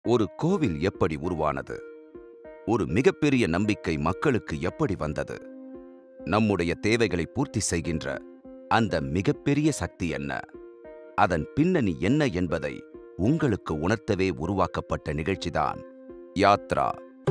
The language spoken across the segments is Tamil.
ஒரு கோவில் எப்படி உருவானது ஒரு மிகப்பெரிய நம்பிக்கை மக்களுக்கு எப்படி வந்தது நம்முடைய தேவைகளை பூர்த்தி செய்கின்ற அந்த மிகப்பெரிய சக்தி என்ன அதன் பின்னணி என்ன என்பதை உங்களுக்கு உணர்த்தவே உருவாக்கப்பட்ட நிகழ்ச்சிதான் யாத்ரா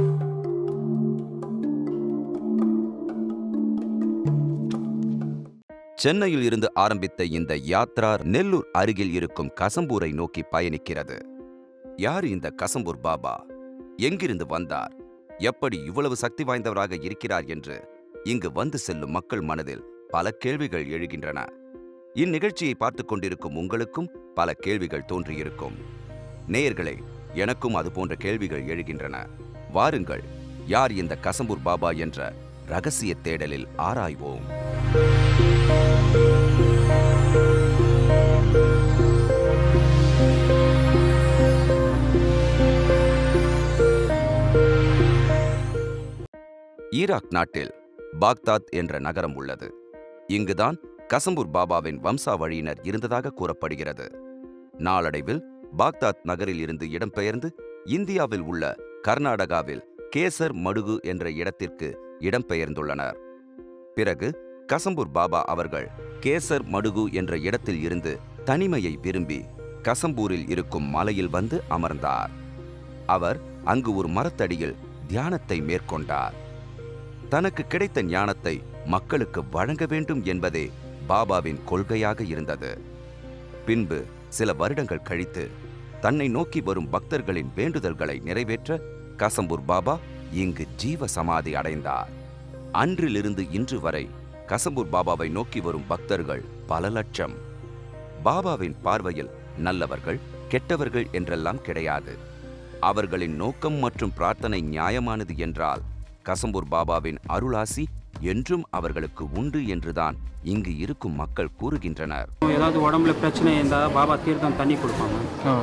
சென்னையில் இருந்து ஆரம்பித்த இந்த யாத்ரா நெல்லூர் அருகில் இருக்கும் கசம்பூரை நோக்கி பயணிக்கிறது யார் இந்த கசம்பூர் பாபா எங்கிருந்து வந்தார் எப்படி இவ்வளவு சக்தி வாய்ந்தவராக இருக்கிறார் என்று இங்கு வந்து செல்லும் மக்கள் மனதில் பல கேள்விகள் எழுகின்றன இந்நிகழ்ச்சியை பார்த்துக் கொண்டிருக்கும் உங்களுக்கும் பல கேள்விகள் தோன்றியிருக்கும் நேயர்களே எனக்கும் அது போன்ற கேள்விகள் எழுகின்றன வாருங்கள் யார் இந்த கசம்பூர் பாபா என்ற ரகசிய தேடலில் ஆராய்வோம் ஈராக் நாட்டில் பாக்தாத் என்ற நகரம் உள்ளது இங்குதான் கசம்பூர் பாபாவின் வம்சாவழியினர் இருந்ததாக கூறப்படுகிறது நாளடைவில் பாக்தாத் நகரில் இருந்து இடம்பெயர்ந்து இந்தியாவில் உள்ள கர்நாடகாவில் கேசர் மடுகு என்ற இடத்திற்கு இடம்பெயர்ந்துள்ளனர் பிறகு கசம்பூர் பாபா அவர்கள் கேசர் மடுகு என்ற இடத்தில் இருந்து தனிமையை விரும்பி கசம்பூரில் இருக்கும் மலையில் வந்து அமர்ந்தார் அவர் அங்கு ஒரு மரத்தடியில் தியானத்தை மேற்கொண்டார் தனக்கு கிடைத்த ஞானத்தை மக்களுக்கு வழங்க வேண்டும் என்பதே பாபாவின் கொள்கையாக இருந்தது பின்பு சில வருடங்கள் கழித்து தன்னை நோக்கி வரும் பக்தர்களின் வேண்டுதல்களை நிறைவேற்ற கசம்பூர் பாபா இங்கு ஜீவ சமாதி அடைந்தார் அன்றிலிருந்து இன்று வரை கசம்பூர் பாபாவை நோக்கி வரும் பக்தர்கள் பல லட்சம் பாபாவின் பார்வையில் நல்லவர்கள் கெட்டவர்கள் என்றெல்லாம் கிடையாது அவர்களின் நோக்கம் மற்றும் பிரார்த்தனை நியாயமானது என்றால் கசம்பூர் பாபாவின் அருளாசி என்றும் அவர்களுக்கு உண்டு என்றுதான் இங்கு இருக்கும் மக்கள் கூறுகின்றனர் ஏதாவது உடம்புல பிரச்சனை இருந்தால் பாபா தீர்த்தம் தண்ணி கொடுப்பாங்க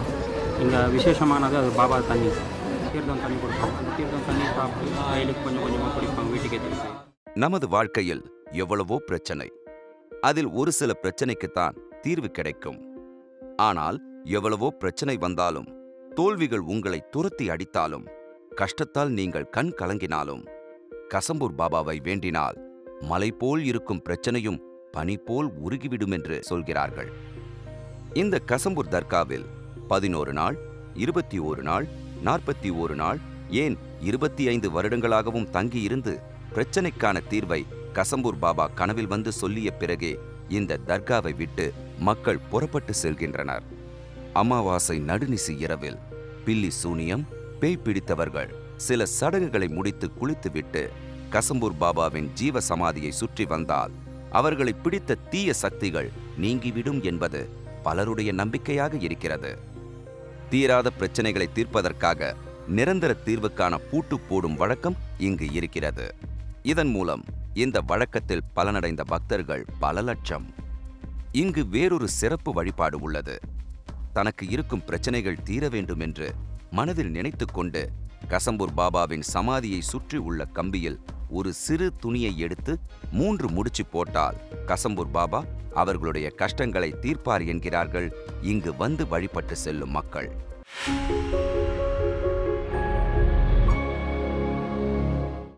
இங்கே விசேஷமானது அது பாபா தண்ணி தீர்த்தம் தண்ணி கொடுப்பாங்க அந்த தீர்த்தம் தண்ணி சாப்பிட்டு டெய்லிக்கு கொஞ்சம் கொஞ்சமாக குடிப்பாங்க வீட்டுக்கே திருப்பி நமது வாழ்க்கையில் எவ்வளவோ பிரச்சனை அதில் ஒரு சில பிரச்சனைக்குத்தான் தீர்வு கிடைக்கும் ஆனால் எவ்வளவோ பிரச்சனை வந்தாலும் தோல்விகள் உங்களை துரத்தி அடித்தாலும் கஷ்டத்தால் நீங்கள் கண் கலங்கினாலும் கசம்பூர் பாபாவை வேண்டினால் மலை போல் இருக்கும் பிரச்சனையும் பனி போல் உருகிவிடும் என்று சொல்கிறார்கள் இந்த கசம்பூர் தர்காவில் பதினோரு நாள் இருபத்தி ஓரு நாள் நாற்பத்தி ஓரு நாள் ஏன் இருபத்தி ஐந்து வருடங்களாகவும் தங்கியிருந்து பிரச்சனைக்கான தீர்வை கசம்பூர் பாபா கனவில் வந்து சொல்லிய பிறகே இந்த தர்காவை விட்டு மக்கள் புறப்பட்டு செல்கின்றனர் அமாவாசை நடுநிசி இரவில் பில்லி சூனியம் பேய் பிடித்தவர்கள் சில சடங்குகளை முடித்து குளித்துவிட்டு கசம்பூர் பாபாவின் ஜீவ சமாதியை சுற்றி வந்தால் அவர்களை பிடித்த தீய சக்திகள் நீங்கிவிடும் என்பது பலருடைய நம்பிக்கையாக இருக்கிறது தீராத பிரச்சனைகளை தீர்ப்பதற்காக நிரந்தர தீர்வுக்கான பூட்டு போடும் வழக்கம் இங்கு இருக்கிறது இதன் மூலம் இந்த வழக்கத்தில் பலனடைந்த பக்தர்கள் பல லட்சம் இங்கு வேறொரு சிறப்பு வழிபாடு உள்ளது தனக்கு இருக்கும் பிரச்சனைகள் தீர வேண்டும் என்று மனதில் நினைத்துக்கொண்டு கசம்பூர் பாபாவின் சமாதியை சுற்றி உள்ள கம்பியில் ஒரு சிறு துணியை எடுத்து மூன்று முடிச்சு போட்டால் கசம்பூர் பாபா அவர்களுடைய கஷ்டங்களை தீர்ப்பார் என்கிறார்கள் இங்கு வந்து வழிபட்டு செல்லும் மக்கள்